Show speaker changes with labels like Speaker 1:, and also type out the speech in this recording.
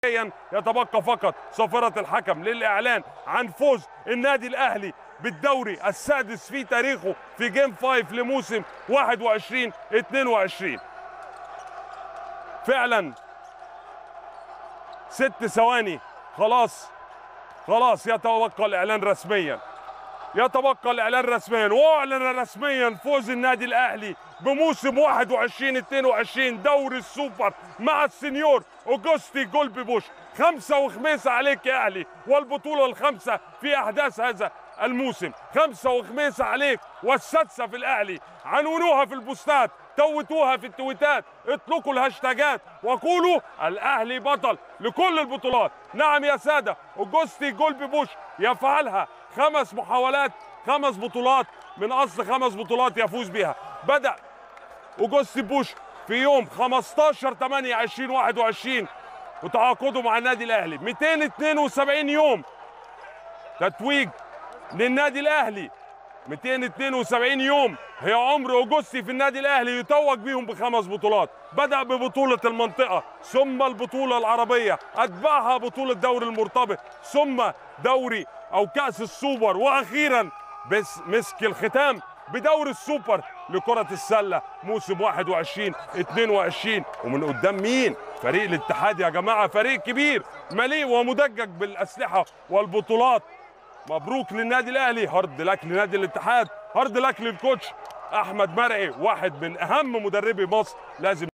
Speaker 1: يتبقى فقط صافرة الحكم للإعلان عن فوز النادي الأهلي بالدوري السادس في تاريخه في جيم 5 لموسم 21 22 فعلا ست ثواني خلاص خلاص يتبقى الإعلان رسميا يتبقى الاعلان رسميا واعلن رسميا فوز النادي الاهلي بموسم 21 22 دوري السوبر مع السنيور اوجوستي جولبي بوش خمسه وخميسه عليك يا اهلي والبطوله الخامسه في احداث هذا الموسم خمسه وخميسه عليك والسادسه في الاهلي عنونوها في البوستات توتوها في التويتات اطلقوا الهاشتاجات وقولوا الاهلي بطل لكل البطولات نعم يا ساده اوجوستي جولبي بوش يفعلها خمس محاولات خمس بطولات من اصل خمس بطولات يفوز بها بدا اوجوستي بوش في يوم 15 8 2021 وتعاقده مع النادي الاهلي 272 يوم تتويج للنادي الاهلي 272 يوم هي عمر اوجوستي في النادي الاهلي يتوج بيهم بخمس بطولات بدا ببطوله المنطقه ثم البطوله العربيه اتبعها بطوله دوري المرتبط ثم دوري او كاس السوبر واخيرا بس مسك الختام بدوري السوبر لكرة السلة موسم 21 22 ومن قدام مين؟ فريق الاتحاد يا جماعة فريق كبير مليء ومدجج بالأسلحة والبطولات مبروك للنادي الأهلي هارد لك لنادي الاتحاد هارد لك للكوتش أحمد مرعي واحد من أهم مدربي مصر لازم